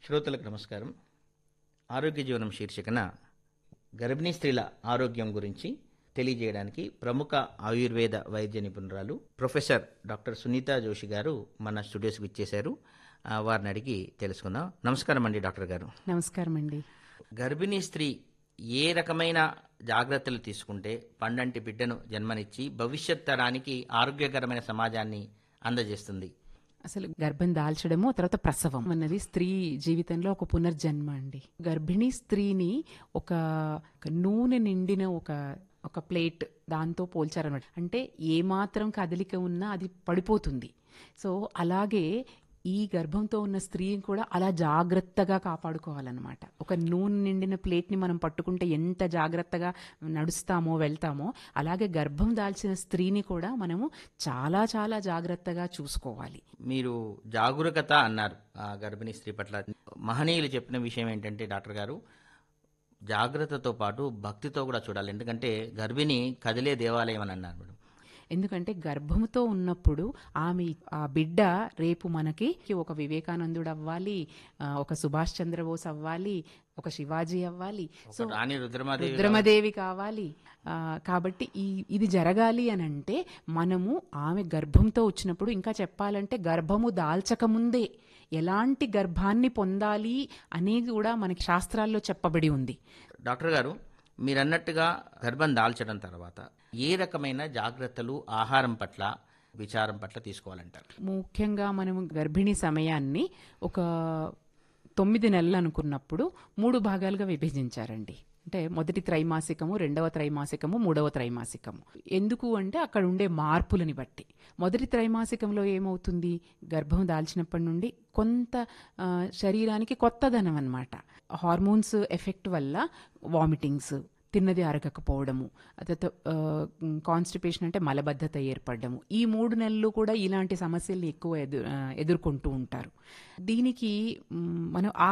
శ్రోతలకు నమస్కారం ఆరోగ్య జీవనం శీర్షికన గర్భిణీ స్త్రీల ఆరోగ్యం గురించి తెలియజేయడానికి ప్రముఖ ఆయుర్వేద వైద్య నిపుణురాలు ప్రొఫెసర్ డాక్టర్ సునీత జోషి గారు మన స్టూడియోస్కి ఇచ్చేశారు ఆ, వారిని అడిగి తెలుసుకుందాం నమస్కారం అండి డాక్టర్ గారు నమస్కారం అండి గర్భిణీ స్త్రీ ఏ రకమైన జాగ్రత్తలు తీసుకుంటే పండంటి బిడ్డను జన్మనిచ్చి భవిష్యత్ తరానికి ఆరోగ్యకరమైన సమాజాన్ని అందజేస్తుంది అసలు గర్భం దాల్చడము తర్వాత ప్రసవం అన్నది స్త్రీ జీవితంలో ఒక పునర్జన్మ అండి గర్భిణీ స్త్రీని ఒక ఒక నూనె నిండిన ఒక ఒక ప్లేట్ దాంతో పోల్చారనమాట అంటే ఏ మాత్రం కదలిక ఉన్నా అది పడిపోతుంది సో అలాగే ఈ గర్భంతో ఉన్న స్త్రీని కూడా అలా జాగ్రత్తగా కాపాడుకోవాలన్నమాట ఒక నూనె నిండిన ప్లేట్ని మనం పట్టుకుంటే ఎంత జాగ్రత్తగా నడుస్తామో వెళ్తామో అలాగే గర్భం దాల్చిన స్త్రీని కూడా మనము చాలా చాలా జాగ్రత్తగా చూసుకోవాలి మీరు జాగరూకత అన్నారు ఆ గర్భిణీ స్త్రీ పట్ల మహనీయులు చెప్పిన విషయం ఏంటంటే డాక్టర్ గారు జాగ్రత్తతో పాటు భక్తితో కూడా చూడాలి ఎందుకంటే గర్భిణి కదిలే దేవాలయం అని అన్నారు మేడం ఎందుకంటే గర్భంతో ఉన్నప్పుడు ఆమె ఆ బిడ్డ రేపు మనకి ఒక వివేకానందుడు అవ్వాలి ఆ, ఒక సుభాష్ చంద్రబోస్ అవ్వాలి ఒక శివాజీ అవ్వాలి సో ఒక రాణి రుద్రమాదేవి రుద్రమదేవి కావాలి ఆ, కాబట్టి ఈ ఇది జరగాలి అని అంటే మనము ఆమె గర్భంతో వచ్చినప్పుడు ఇంకా చెప్పాలంటే గర్భము దాల్చక ముందే ఎలాంటి గర్భాన్ని పొందాలి అనేది కూడా మనకి శాస్త్రాల్లో చెప్పబడి ఉంది డాక్టర్ గారు మీరు అన్నట్టుగా గర్భం దాల్చడం తర్వాత ఏ రకమైన జాగ్రత్తలు ఆహారం పట్ల విచారం పట్ల తీసుకోవాలంటారు ముఖ్యంగా మనము గర్భిణీ సమయాన్ని ఒక తొమ్మిది నెలలు అనుకున్నప్పుడు మూడు భాగాలుగా విభజించారండి అంటే మొదటి త్రైమాసికము రెండవ త్రైమాసికము మూడవ త్రైమాసికము ఎందుకు అంటే అక్కడ ఉండే మార్పులని బట్టి మొదటి త్రైమాసికంలో ఏమవుతుంది గర్భం దాల్చినప్పటి నుండి కొంత ఆ, శరీరానికి కొత్తదనం అన్నమాట హార్మోన్స్ ఎఫెక్ట్ వల్ల వామిటింగ్స్ తిన్నది అరగకపోవడము తర్వాత కాన్స్టిపేషన్ అంటే మలబద్ధత ఏర్పడము ఈ మూడు నెలలు కూడా ఇలాంటి సమస్యల్ని ఎక్కువ ఎదు ఆ, ఎదుర్కొంటూ ఉంటారు దీనికి మ్, మనం